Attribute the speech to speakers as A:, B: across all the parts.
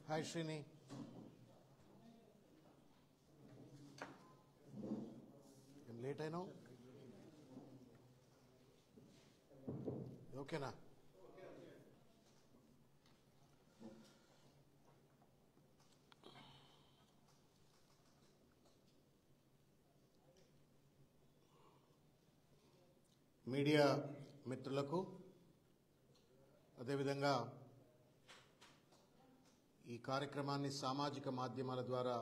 A: hi Srini ఏం late అయినావు ఓకేనా మీడియా మిత్రులకు అదేవిధంగా ఈ కార్యక్రమాన్ని సామాజిక మాధ్యమాల ద్వారా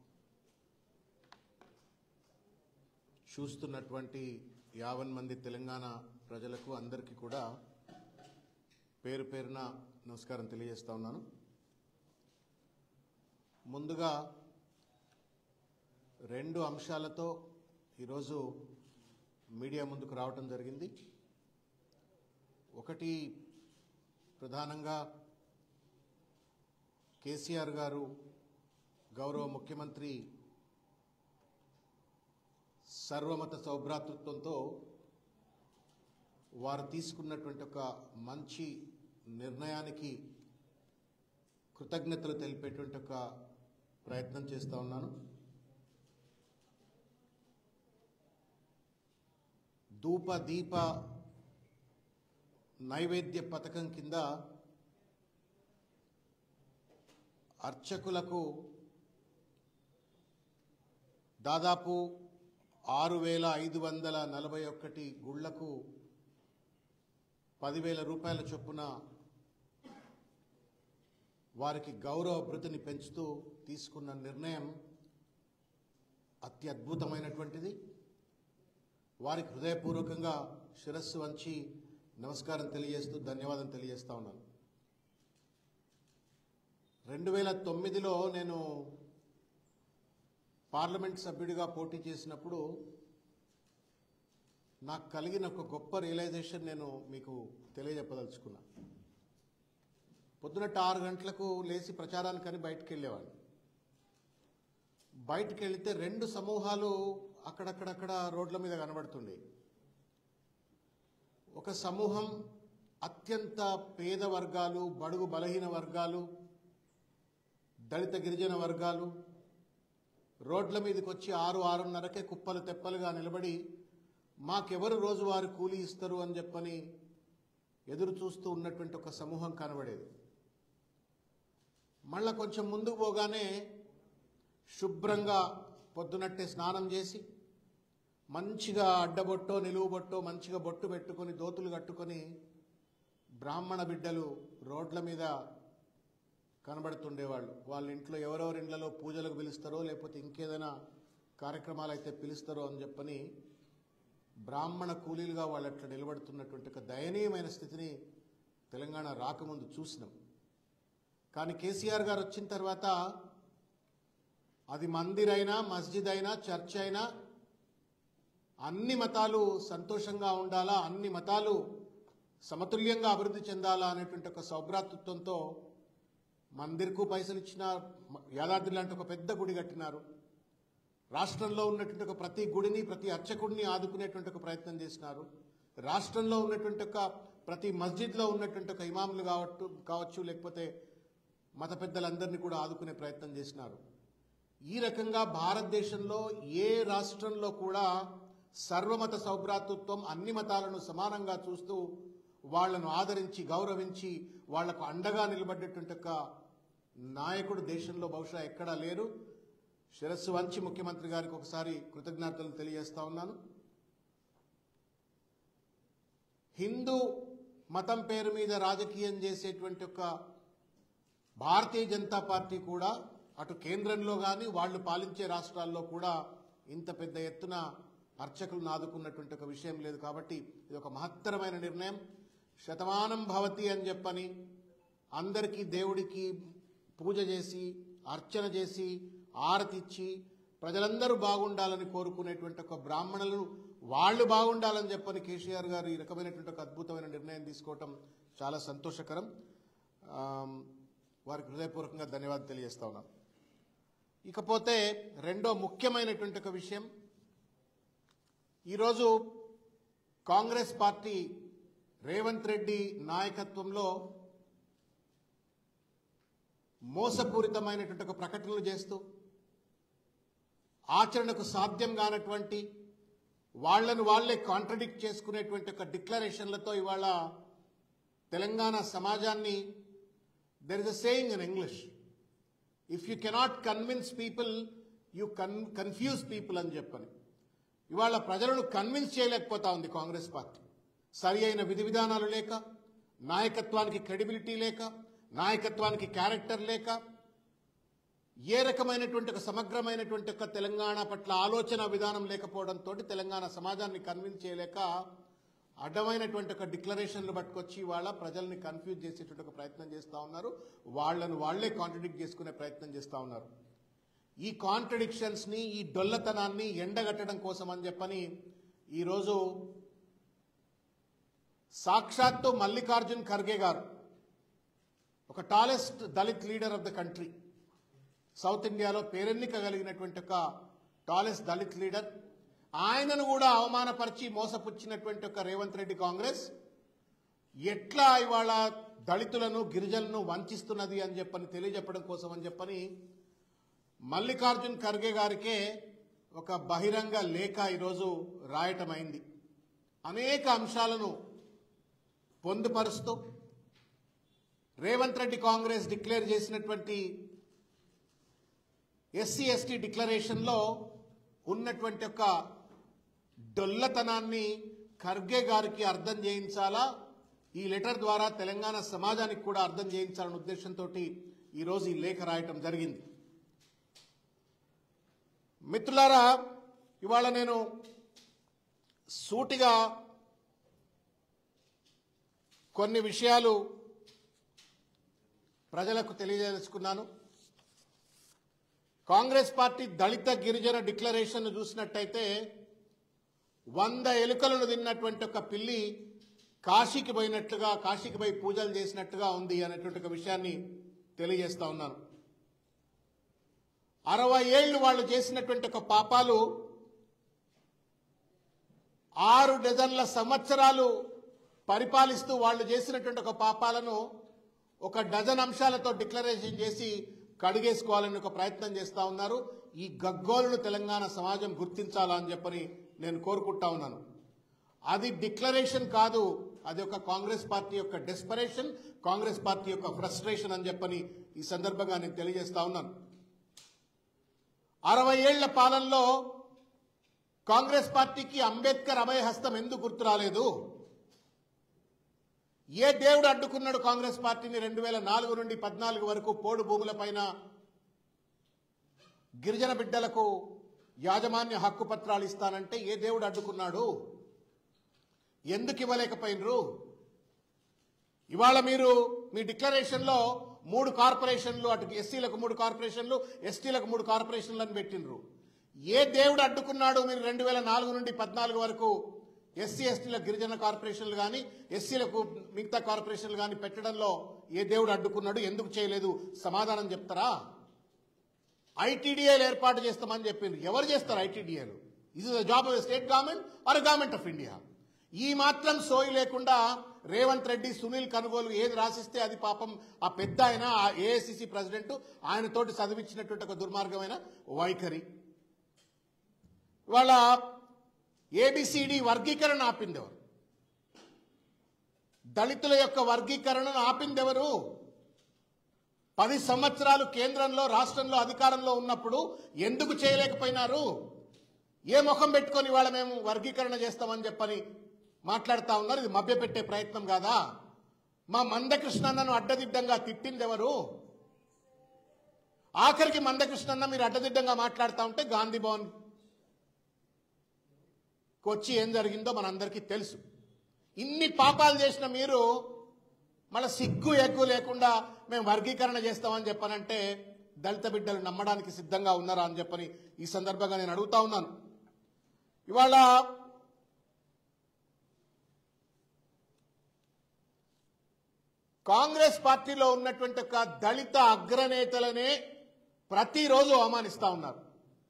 A: చూస్తున్నటువంటి యావన్ మంది తెలంగాణ ప్రజలకు అందరికీ కూడా పేరు పేరున నమస్కారం తెలియజేస్తా ఉన్నాను ముందుగా రెండు అంశాలతో ఈరోజు మీడియా ముందుకు రావటం జరిగింది ఒకటి ప్రధానంగా కేసీఆర్ గారు గౌరవ ముఖ్యమంత్రి సర్వమత సౌభ్రాతృత్వంతో వారు తీసుకున్నటువంటి ఒక మంచి నిర్ణయానికి కృతజ్ఞతలు తెలిపేటువంటి ఒక ప్రయత్నం చేస్తూ ఉన్నాను ధూప దీప నైవేద్య పథకం కింద అర్చకులకు దాదాపు ఆరు వేల ఐదు వందల నలభై ఒక్కటి గుళ్లకు పదివేల రూపాయల చొప్పున వారికి గౌరవ భృతిని పెంచుతూ తీసుకున్న నిర్ణయం అత్యద్భుతమైనటువంటిది వారికి హృదయపూర్వకంగా శిరస్సు వంచి నమస్కారం తెలియజేస్తూ ధన్యవాదం తెలియజేస్తా ఉన్నాను రెండు వేల తొమ్మిదిలో నేను పార్లమెంట్ సభ్యుడిగా పోటీ చేసినప్పుడు నాకు కలిగిన ఒక గొప్ప రియలైజేషన్ నేను మీకు తెలియజెప్పదలుచుకున్నా పొద్దునట్టు ఆరు గంటలకు లేచి ప్రచారానికని బయటకు వెళ్ళేవాడిని బయటకు వెళితే రెండు సమూహాలు అక్కడక్కడక్కడ రోడ్ల మీద కనబడుతుండే ఒక సమూహం అత్యంత పేద వర్గాలు బడుగు బలహీన వర్గాలు దళిత గిరిజన వర్గాలు రోడ్ల మీదకి వచ్చి ఆరు ఆరున్నరకే కుప్పలు తెప్పలుగా నిలబడి మాకెవరు రోజువారి కూలీ ఇస్తారు అని చెప్పని ఎదురు చూస్తూ ఉన్నటువంటి ఒక సమూహం కనబడేది మళ్ళా కొంచెం ముందుకు పోగానే శుభ్రంగా పొద్దునట్టే స్నానం చేసి మంచిగా అడ్డబొట్టో నిలువు బొట్టో మంచిగా బొట్టు పెట్టుకొని దోతులు కట్టుకొని బ్రాహ్మణ బిడ్డలు రోడ్ల మీద కనబడుతుండేవాళ్ళు వాళ్ళ ఇంట్లో ఎవరెవరి ఇండ్లలో పూజలకు పిలుస్తారో లేకపోతే ఇంకేదైనా కార్యక్రమాలు అయితే పిలుస్తారో అని చెప్పని బ్రాహ్మణ కూలీలుగా వాళ్ళు అట్లా నిలబడుతున్నటువంటి ఒక దయనీయమైన స్థితిని తెలంగాణ రాకముందు చూసినాం కానీ కేసీఆర్ గారు వచ్చిన తర్వాత అది మందిర్ అయినా మస్జిద్ అయినా చర్చ్ అయినా అన్ని మతాలు సంతోషంగా ఉండాలా అన్ని మతాలు సమతుల్యంగా అభివృద్ధి చెందాలా అనేటువంటి ఒక సౌభ్రాతృత్వంతో మందిర్కు పైసలు ఇచ్చిన యాదాద్రి లాంటి ఒక పెద్ద గుడి కట్టినారు రాష్ట్రంలో ఉన్నటువంటి ఒక ప్రతి గుడిని ప్రతి అర్చకుడిని ఆదుకునేటువంటి ఒక ప్రయత్నం చేసినారు రాష్ట్రంలో ఉన్నటువంటి ఒక ప్రతి మస్జిద్లో ఉన్నటువంటి ఒక ఇమాములు కావచ్చు కావచ్చు లేకపోతే మత పెద్దలందరినీ కూడా ఆదుకునే ప్రయత్నం చేసినారు ఈ రకంగా భారతదేశంలో ఏ రాష్ట్రంలో కూడా సర్వమత సౌభ్రాతృత్వం అన్ని మతాలను సమానంగా చూస్తూ వాళ్లను ఆదరించి గౌరవించి వాళ్లకు అండగా నిలబడ్డటువంటి ఒక నాయకుడు దేశంలో బహుశా ఎక్కడా లేరు శిరస్సు వంచి ముఖ్యమంత్రి గారికి ఒకసారి కృతజ్ఞతలు తెలియజేస్తా ఉన్నాను హిందూ మతం పేరు మీద రాజకీయం చేసేటువంటి ఒక భారతీయ జనతా పార్టీ కూడా అటు కేంద్రంలో కానీ వాళ్ళు పాలించే రాష్ట్రాల్లో కూడా ఇంత పెద్ద ఎత్తున అర్చకులను ఆదుకున్నటువంటి ఒక విషయం లేదు కాబట్టి ఇది ఒక మహత్తరమైన నిర్ణయం శతమానం భవతి అని చెప్పని అందరికీ దేవుడికి పూజ చేసి అర్చన చేసి ఆరతిచ్చి ప్రజలందరూ బాగుండాలని కోరుకునేటువంటి ఒక బ్రాహ్మణులు వాళ్ళు బాగుండాలని చెప్పని కేసీఆర్ గారు ఈ రకమైనటువంటి ఒక అద్భుతమైన నిర్ణయం తీసుకోవటం చాలా సంతోషకరం ఆమ్, వారికి హృదయపూర్వకంగా ధన్యవాదాలు తెలియజేస్తా ఉన్నాం ఇకపోతే రెండో ముఖ్యమైనటువంటి ఒక విషయం ఈరోజు కాంగ్రెస్ పార్టీ రేవంత్ రెడ్డి నాయకత్వంలో మోసపూరితమైనటువంటి ఒక ప్రకటనలు చేస్తూ ఆచరణకు సాధ్యం కానటువంటి వాళ్ళను వాళ్ళే కాంట్రడిక్ట్ చేసుకునేటువంటి ఒక డిక్లరేషన్లతో ఇవాళ తెలంగాణ సమాజాన్ని there is a saying in English if you cannot convince people you can confuse people అని చెప్పని ఇవాళ ప్రజలను కన్విన్స్ చేయలేకపోతా ఉంది కాంగ్రెస్ పార్టీ సరి అయిన విధి విధానాలు లేక నాయకత్వానికి క్రెడిబిలిటీ లేక నాయకత్వానికి క్యారెక్టర్ లేక ఏ రకమైనటువంటి ఒక సమగ్రమైనటువంటి ఒక తెలంగాణ పట్ల ఆలోచన విధానం లేకపోవడంతో తెలంగాణ సమాజాన్ని కన్విన్స్ చేయలేక అడ్డమైనటువంటి ఒక డిక్లరేషన్లు పట్టుకొచ్చి వాళ్ళ ప్రజల్ని కన్ఫ్యూజ్ చేసేటువంటి ఒక ప్రయత్నం చేస్తూ ఉన్నారు వాళ్ళను వాళ్లే కాంట్రడిక్ట్ చేసుకునే ప్రయత్నం చేస్తూ ఉన్నారు ఈ కాంట్రడిక్షన్స్ ని ఈ డొల్లతనాన్ని ఎండగట్టడం కోసం అని చెప్పని ఈరోజు సాక్షాత్తు మల్లికార్జున్ ఖర్గే గారు ఒక tallest Dalit leader of the country south ఇండియాలో పేరెన్నిక కలిగినటువంటి ఒక టాలెస్ట్ దళిత్ లీడర్ ఆయనను కూడా అవమానపరిచి మోసపుచ్చినటువంటి ఒక రేవంత్ రెడ్డి కాంగ్రెస్ ఎట్లా ఇవాళ దళితులను గిరిజనులను వంచిస్తున్నది అని చెప్పని తెలియజెప్పడం కోసం అని చెప్పని మల్లికార్జున్ ఖర్గే గారికే ఒక బహిరంగ లేఖ ఈరోజు రాయటమైంది అనేక అంశాలను పొందుపరుస్తూ రేవంత్ రెడ్డి కాంగ్రెస్ డిక్లేర్ చేసినటువంటి ఎస్సీ ఎస్టీ డిక్లరేషన్లో ఉన్నటువంటి ఒక డొల్లతనాన్ని ఖర్గే గారికి అర్థం చేయించాలా ఈ లెటర్ ద్వారా తెలంగాణ సమాజానికి కూడా అర్థం చేయించాలనే ఉద్దేశంతో ఈరోజు ఈ లేఖ రాయటం జరిగింది మిత్రులారా ఇవాళ నేను సూటిగా కొన్ని విషయాలు ప్రజలకు తెలియజేసుకున్నాను కాంగ్రెస్ పార్టీ దళిత గిరిజన డిక్లరేషన్ చూసినట్టయితే వంద ఎలుకలను తిన్నటువంటి ఒక పిల్లి కాశీకి పోయినట్లుగా కాశీకి పోయి పూజలు చేసినట్టుగా ఉంది అనేటువంటి ఒక విషయాన్ని తెలియజేస్తా ఉన్నాను అరవై ఏళ్ళు వాళ్ళు చేసినటువంటి ఒక పాపాలు ఆరు డజన్ల సంవత్సరాలు పరిపాలిస్తూ వాళ్ళు చేసినటువంటి ఒక పాపాలను ఒక డజన్ అంశాలతో డిక్లరేషన్ చేసి కడిగేసుకోవాలని ఒక ప్రయత్నం చేస్తా ఉన్నారు ఈ గగ్గోలను తెలంగాణ సమాజం గుర్తించాలా అని చెప్పని నేను కోరుకుంటా ఉన్నాను అది డిక్లరేషన్ కాదు అది ఒక కాంగ్రెస్ పార్టీ యొక్క డెస్పరేషన్ కాంగ్రెస్ పార్టీ యొక్క ఫ్రస్ట్రేషన్ అని చెప్పని ఈ సందర్భంగా నేను తెలియజేస్తా ఉన్నాను అరవై ఏళ్ల పాలనలో కాంగ్రెస్ పార్టీకి అంబేద్కర్ అభయహస్తం ఎందుకు గుర్తు రాలేదు ఏ దేవుడు అడ్డుకున్నాడు కాంగ్రెస్ పార్టీని రెండు వేల నాలుగు నుండి పద్నాలుగు వరకు పోడు భూములపైన గిరిజన బిడ్డలకు యాజమాన్య హక్కు పత్రాలు ఇస్తానంటే ఏ దేవుడు అడ్డుకున్నాడు ఎందుకు ఇవ్వలేకపోయినరు ఇవాళ మీరు మీ డిక్లరేషన్లో మూడు కార్పొరేషన్లు అటు ఎస్సీలకు మూడు కార్పొరేషన్లు ఎస్టీలకు మూడు కార్పొరేషన్లు అని పెట్టినరు ఏ దేవుడు అడ్డుకున్నాడు మీరు రెండు వేల నాలుగు నుండి పద్నాలుగు వరకు ఎస్సీ ఎస్టీల గిరిజన కార్పొరేషన్లు కానీ ఎస్సీలకు మిగతా కార్పొరేషన్లు కానీ పెట్టడంలో ఏ దేవుడు అడ్డుకున్నాడు ఎందుకు చేయలేదు సమాధానం చెప్తారా ఐటీడీఏలు ఏర్పాటు చేస్తామని చెప్పింది ఎవరు చేస్తారు ఐటీడీఏలు ఇది the job of state government or government of India ఈ మాత్రం సోయి లేకుండా రేవంత్ రెడ్డి సునీల్ కనుగోలు ఏది రాసిస్తే అది పాపం ఆ పెద్ద ఆయన ఆ ఏఐసిసి ప్రెసిడెంట్ ఆయనతోటి చదివించినటువంటి ఒక దుర్మార్గమైన వైఖరి ఇవాళ ఏబిసిడి వర్గీకరణ ఆపిందెవరు దళితుల యొక్క వర్గీకరణను ఆపిందెవరు పది సంవత్సరాలు కేంద్రంలో రాష్ట్రంలో అధికారంలో ఉన్నప్పుడు ఎందుకు చేయలేకపోయినారు ఏ ముఖం పెట్టుకొని వాళ్ళ మేము వర్గీకరణ చేస్తామని చెప్పని మాట్లాడుతా ఉన్నారు ఇది మభ్యపెట్టే ప్రయత్నం కాదా మా మందకృష్ణన్నను అడ్డదిడ్డంగా తిట్టింది ఎవరు ఆఖరికి మందకృష్ణన్న మీరు అడ్డదిడ్డంగా మాట్లాడుతూ ఉంటే గాంధీ భవన్ వచ్చి ఏం జరిగిందో మనందరికీ తెలుసు ఇన్ని పాపాలు చేసిన మీరు మళ్ళీ సిగ్గు ఎగ్గు లేకుండా మేము వర్గీకరణ చేస్తామని చెప్పనంటే దళిత బిడ్డలు నమ్మడానికి సిద్ధంగా ఉన్నారా అని చెప్పని ఈ సందర్భంగా నేను అడుగుతా ఉన్నాను ఇవాళ కాంగ్రెస్ పార్టీలో ఉన్నటువంటి ఒక దళిత అగ్రనేతలనే ప్రతిరోజు అవమానిస్తా ఉన్నారు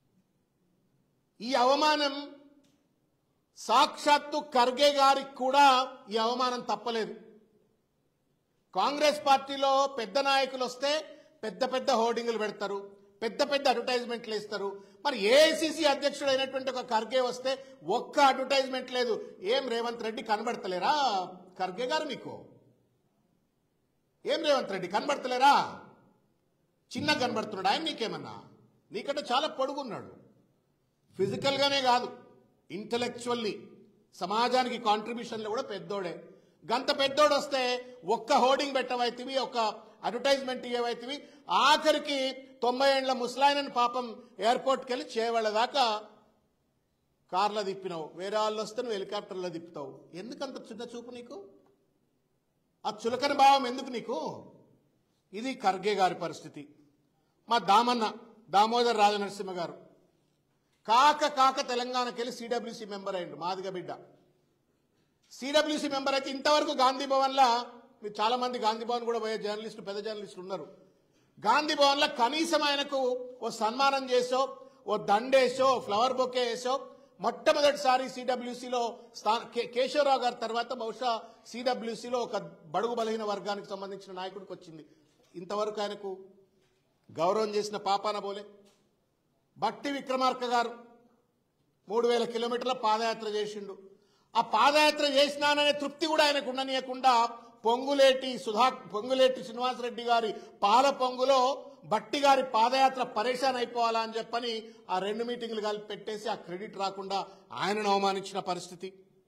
A: ఈ అవమానం సాక్షాత్తు ఖర్గే గారికి కూడా ఈ అవమానం తప్పలేదు కాంగ్రెస్ పార్టీలో పెద్ద నాయకులు వస్తే పెద్ద పెద్ద హోర్డింగులు పెడతారు పెద్ద పెద్ద అడ్వర్టైజ్మెంట్లు ఇస్తారు మరి ఏఐసిసి అధ్యక్షుడు అయినటువంటి ఒక ఖర్గే వస్తే ఒక్క అడ్వర్టైజ్మెంట్ లేదు ఏం రేవంత్ రెడ్డి కనబడతలేరా ఖర్గే గారు మీకు ఏం రేవంత్ రెడ్డి కనబడతలేరా చిన్న కనబడుతున్నాడు ఆయన నీకేమన్నా నీకంటే చాలా పొడుగున్నాడు ఫిజికల్గానే కాదు ఇంటలెక్చువల్లీ సమాజానికి కాంట్రిబ్యూషన్లో కూడా పెద్దోడే గంత పెద్దోడు వస్తే ఒక్క హోర్డింగ్ పెట్టవైతివి ఒక అడ్వర్టైజ్మెంట్ ఇవ్వవైతివి ఆఖరికి తొంభై ఏళ్ల ముసలాయనని పాపం ఎయిర్పోర్ట్కి వెళ్ళి చేయవాళ్ళ దాకా కార్లో తిప్పినావు వేరే వాళ్ళు వస్తే నువ్వు హెలికాప్టర్లో తిప్పుతావు ఎందుకంత చిన్న చూపు నీకు ఆ చులకన భావం ఎందుకు నీకు ఇది ఖర్గే గారి పరిస్థితి మా దామన్న దామోదర్ రాజనరసింహ గారు కాక కాక తెలంగాణకి వెళ్ళి సిడబ్ల్యూసీ మెంబర్ అయ్యిండు మాదిగ బిడ్డ సిడబ్ల్యూసీ మెంబర్ అయితే ఇంతవరకు గాంధీ భవన్లో మీరు చాలా మంది గాంధీ భవన్ కూడా పోయే జర్నలిస్టులు పెద్ద జర్నలిస్టులు ఉన్నారు గాంధీ భవన్లో కనీసం ఆయనకు ఓ సన్మానం చేసో ఓ దండేసో ఫ్లవర్ బొకే వేసో మొట్టమొదటిసారి సిడబ్ల్యూసీలో స్థాన కే- కేశవరావు గారి తర్వాత బహుశా సిడబ్ల్యూసీలో ఒక బడుగు బలహీన వర్గానికి సంబంధించిన నాయకుడికి వచ్చింది ఇంతవరకు ఆయనకు గౌరవం చేసిన పాపాన బోలే బట్టి విక్రమార్క గారు మూడు వేల కిలోమీటర్ల పాదయాత్ర చేసిండు ఆ పాదయాత్ర చేసినాననే తృప్తి కూడా ఆయనకు ఉండనీయకుండా పొంగులేటి సుధా పొంగులేటి శ్రీనివాసరెడ్డి గారి పాల పొంగులో బట్టి గారి పాదయాత్ర పరేషాన్ అయిపోవాలా అని చెప్పని ఆ రెండు మీటింగ్లు కలిపి పెట్టేసి ఆ క్రెడిట్ రాకుండా ఆయనను అవమానించిన పరిస్థితి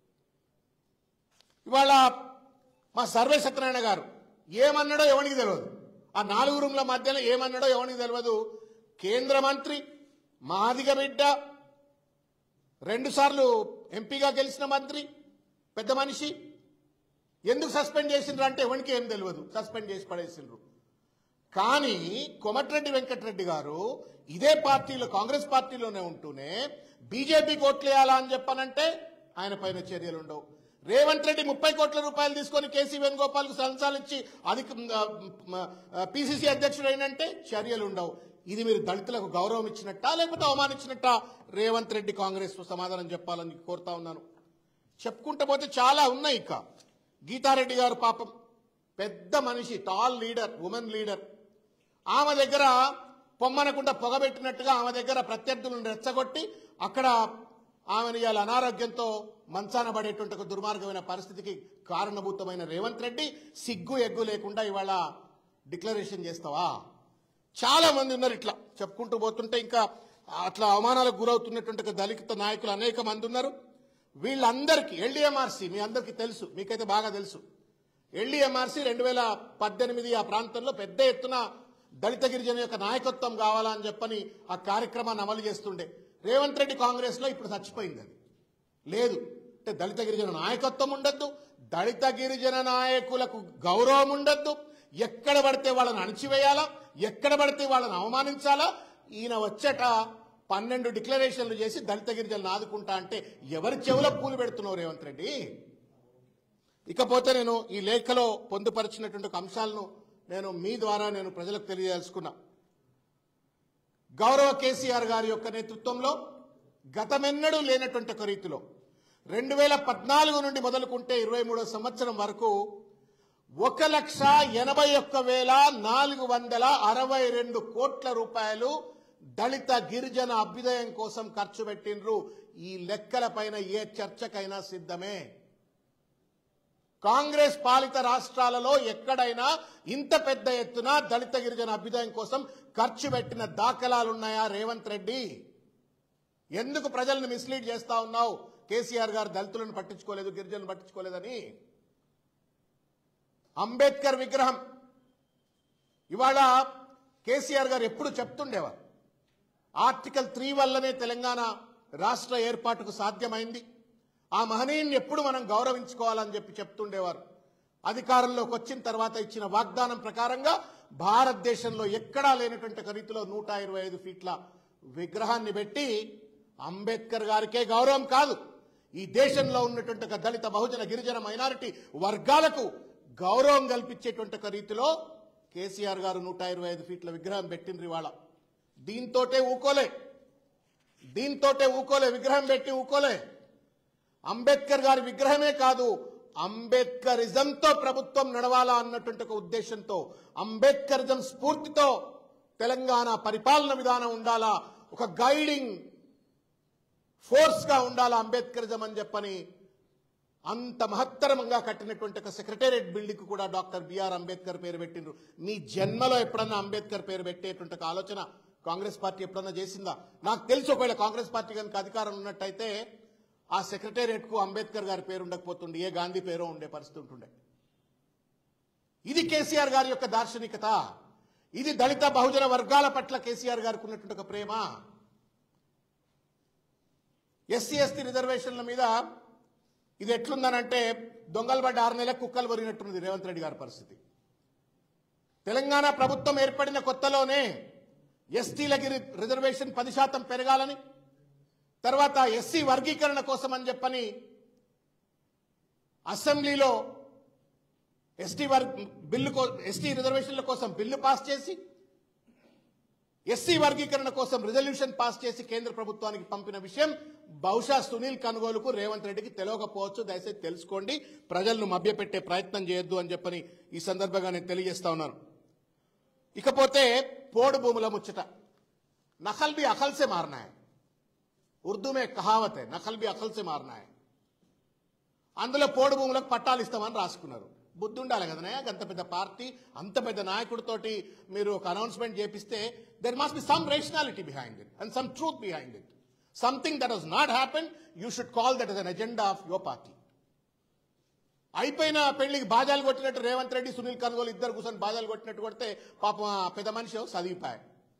A: ఇవాళ మా సర్వే సత్యనారాయణ గారు ఏమన్నాడో ఎవరికి తెలియదు ఆ నాలుగు రూమ్ల మధ్యలో ఏమన్నాడో ఎవరికి తెలియదు కేంద్ర మంత్రి మాదిగ బిడ్డ రెండుసార్లు ఎంపీగా గెలిచిన మంత్రి పెద్ద మనిషి ఎందుకు సస్పెండ్ చేసిండ్రు అంటే ఎవరికి ఏం తెలియదు సస్పెండ్ చేసి పడేసిండ్రు కానీ కోమటిరెడ్డి వెంకటరెడ్డి గారు ఇదే పార్టీలో కాంగ్రెస్ పార్టీలోనే ఉంటూనే బీజేపీకి ఓట్లేయాలా అని చెప్పానంటే ఆయన పైన చర్యలు ఉండవు రేవంత్ రెడ్డి ముప్పై కోట్ల రూపాయలు తీసుకొని కేసీ వేణుగోపాల్ కు సంచాలు ఇచ్చి అది పిసిసి అధ్యక్షుడు అయినంటే చర్యలు ఉండవు ఇది మీరు దళితులకు గౌరవం ఇచ్చినట్టా లేకపోతే అవమానించినట్టా రేవంత్ రెడ్డి కాంగ్రెస్ సమాధానం చెప్పాలని కోరుతా ఉన్నాను చెప్పుకుంటూ పోతే చాలా ఉన్నాయి ఇక గీతారెడ్డి గారు పాపం పెద్ద మనిషి టాల్ లీడర్ ఉమెన్ లీడర్ ఆమె దగ్గర పొమ్మనకుండా పొగబెట్టినట్టుగా ఆమె దగ్గర ప్రత్యర్థులను రెచ్చగొట్టి అక్కడ ఆమెను ఇవాళ అనారోగ్యంతో మంచాన పడేటువంటి ఒక దుర్మార్గమైన పరిస్థితికి కారణభూతమైన రేవంత్ రెడ్డి సిగ్గు ఎగ్గు లేకుండా ఇవాళ డిక్లరేషన్ చేస్తావా చాలా మంది ఉన్నారు ఇట్లా చెప్పుకుంటూ పోతుంటే ఇంకా అట్లా అవమానాలకు గురవుతున్నటువంటి ఒక దళిత నాయకులు అనేక మంది ఉన్నారు వీళ్ళందరికీ ఎల్డిఎంఆర్సీ మీ అందరికీ తెలుసు మీకైతే బాగా తెలుసు ఎల్డిఎంఆర్సీ రెండు వేల పద్దెనిమిది ఆ ప్రాంతంలో పెద్ద ఎత్తున దళిత గిరిజన యొక్క నాయకత్వం కావాలని చెప్పని ఆ కార్యక్రమాన్ని అమలు చేస్తుండే రేవంత్ రెడ్డి కాంగ్రెస్ లో ఇప్పుడు చచ్చిపోయింది అది లేదు అంటే దళిత గిరిజన నాయకత్వం ఉండద్దు దళిత గిరిజన నాయకులకు గౌరవం ఉండద్దు ఎక్కడ పడితే వాళ్ళని అణిచివేయాలా ఎక్కడ పడితే వాళ్ళని అవమానించాలా ఈయన వచ్చట పన్నెండు డిక్లరేషన్లు చేసి దళిత గిరిజనులను ఆదుకుంటా అంటే ఎవరి చెవుల పూలు పెడుతున్నావు రేవంత్ రెడ్డి ఇకపోతే నేను ఈ లేఖలో పొందుపరిచినటువంటి ఒక అంశాలను నేను మీ ద్వారా నేను ప్రజలకు తెలియదలుచుకున్నా గౌరవ కేసీఆర్ గారి యొక్క నేతృత్వంలో గతమెన్నడూ లేనటువంటి ఒక రీతిలో రెండు వేల పద్నాలుగు నుండి మొదలుకుంటే ఇరవై మూడో సంవత్సరం వరకు ఒక లక్ష ఎనభై ఒక్క వేల నాలుగు వందల అరవై రెండు కోట్ల రూపాయలు దళిత గిరిజన అభ్యుదయం కోసం ఖర్చు పెట్టిండ్రు ఈ లెక్కల పైన ఏ చర్చకైనా సిద్ధమే కాంగ్రెస్ పాలిత రాష్ట్రాలలో ఎక్కడైనా ఇంత పెద్ద ఎత్తున దళిత గిరిజన అభ్యుదయం కోసం ఖర్చు పెట్టిన దాఖలాలున్నాయా రేవంత్ రెడ్డి ఎందుకు ప్రజలను మిస్లీడ్ చేస్తా ఉన్నావు కేసీఆర్ గారు దళితులను పట్టించుకోలేదు గిరిజనులను పట్టించుకోలేదని అంబేద్కర్ విగ్రహం ఇవాళ కేసీఆర్ గారు ఎప్పుడు చెప్తుండేవారు ఆర్టికల్ త్రీ వల్లనే తెలంగాణ రాష్ట్ర ఏర్పాటుకు సాధ్యమైంది ఆ మహనీయుని ఎప్పుడు మనం గౌరవించుకోవాలని చెప్పి చెప్తుండేవారు అధికారంలోకి వచ్చిన తర్వాత ఇచ్చిన వాగ్దానం ప్రకారంగా భారతదేశంలో ఎక్కడా లేనటువంటి ఒక రీతిలో నూట ఇరవై ఐదు ఫీట్ల విగ్రహాన్ని పెట్టి అంబేద్కర్ గారికే గౌరవం కాదు ఈ దేశంలో ఉన్నటువంటి ఒక దళిత బహుజన గిరిజన మైనారిటీ వర్గాలకు గౌరవం కల్పించేటువంటి ఒక రీతిలో కేసీఆర్ గారు నూట ఇరవై ఐదు ఫీట్ల విగ్రహం పెట్టిండ్రు ఇవాళ దీంతోటే ఊకోలే దీంతోటే ఊకోలే విగ్రహం పెట్టి ఊకోలే అంబేద్కర్ గారి విగ్రహమే కాదు అంబేద్కరిజంతో ప్రభుత్వం నడవాలా అన్నటువంటి ఒక ఉద్దేశంతో అంబేద్కరిజం స్ఫూర్తితో తెలంగాణ పరిపాలన విధానం ఉండాలా ఒక గైడింగ్ ఫోర్స్ గా ఉండాలా అంబేద్కరిజం అని చెప్పని అంత మహత్తరమంగా కట్టినటువంటి ఒక సెక్రటేరియట్ బిల్డింగ్ కూడా డాక్టర్ బిఆర్ అంబేద్కర్ పేరు పెట్టిండ్రు మీ జన్మలో ఎప్పుడన్నా అంబేద్కర్ పేరు పెట్టేటువంటి ఒక ఆలోచన కాంగ్రెస్ పార్టీ ఎప్పుడన్నా చేసిందా నాకు తెలుసు ఒకవేళ కాంగ్రెస్ పార్టీ కనుక అధికారం ఉన్నట్టయితే ఆ సెక్రటేరియట్ కు అంబేద్కర్ గారి పేరు ఉండకపోతుండే ఏ గాంధీ పేరో ఉండే పరిస్థితి ఉంటుండే ఇది కేసీఆర్ గారి యొక్క దార్శనికత ఇది దళిత బహుజన వర్గాల పట్ల కేసీఆర్ గారికి ఉన్నటువంటి ఒక ప్రేమ ఎస్సీ ఎస్టీ రిజర్వేషన్ల మీద ఇది ఎట్లుందనంటే దొంగలు పడ్డ ఆరు నెలలకు కుక్కలు వరినట్టున్నది రేవంత్ రెడ్డి గారి పరిస్థితి తెలంగాణ ప్రభుత్వం ఏర్పడిన కొత్తలోనే ఎస్టీలకి రి- రిజర్వేషన్ పది శాతం పెరగాలని తర్వాత ఎస్సీ వర్గీకరణ కోసం అని చెప్పని అసెంబ్లీలో ఎస్టీ వర్గ బిల్లు కో- ఎస్టీ రిజర్వేషన్ల కోసం బిల్లు పాస్ చేసి ఎస్సీ వర్గీకరణ కోసం రిజల్యూషన్ పాస్ చేసి కేంద్ర ప్రభుత్వానికి పంపిన విషయం బహుశా సునీల్ కనుగోలుకు రేవంత్ రెడ్డికి తెలియకపోవచ్చు దయచేసి తెలుసుకోండి ప్రజలను మభ్యపెట్టే ప్రయత్నం చేయొద్దు అని చెప్పని ఈ సందర్భంగా నేను తెలియజేస్తా ఉన్నాను ఇకపోతే పోడు భూముల ముచ్చట నకల్ भी अकल से मारना है ఉర్దూ మే కహావత్ है నకల్ भी अकल से मारना है అందులో పోడు భూములకు పట్టాలు ఇస్తామని రాసుకున్నారు బుద్ధి ఉండాలి కదనే అంత పెద్ద పార్టీ అంత పెద్ద నాయకుడితోటి మీరు ఒక అనౌన్స్మెంట్ చేపిస్తే there must be some rationality behind it and some truth behind it something that has not happen you should call that is an agenda of your party అయిపోయిన పెళ్లికి బాజాలు కొట్టినట్టు రేవంత్ రెడ్డి సునీల్ కనుగోలు ఇద్దరు కూర్చొని బాజాలు కొట్టినట్టు కొడితే పాపం ఆ పెద్ద మనిషి చదివిపాయి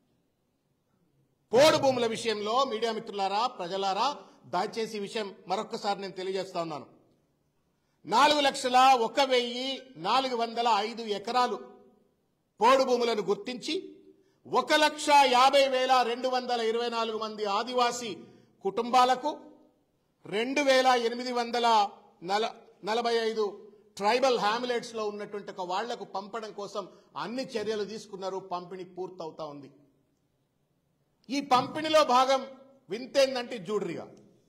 A: పోడు భూముల విషయంలో మీడియా మిత్రులారా ప్రజలారా దయచేసి ఈ విషయం మరొక్కసారి నేను తెలియజేస్తా ఉన్నాను నాలుగు లక్షల ఒక వెయ్యి నాలుగు వందల ఐదు ఎకరాలు పోడు భూములను గుర్తించి ఒక లక్ష యాభై వేల రెండు వందల ఇరవై నాలుగు మంది ఆదివాసీ కుటుంబాలకు రెండు వేల ఎనిమిది వందల నల నలభై ఐదు ట్రైబల్ హ్యామిలెట్స్ లో ఉన్నటువంటి ఒక వాళ్లకు పంపడం కోసం అన్ని చర్యలు తీసుకున్నారు పంపిణీ పూర్తవుతా ఉంది ఈ పంపిణీలో భాగం వింతేందంటే జూడ్రిగా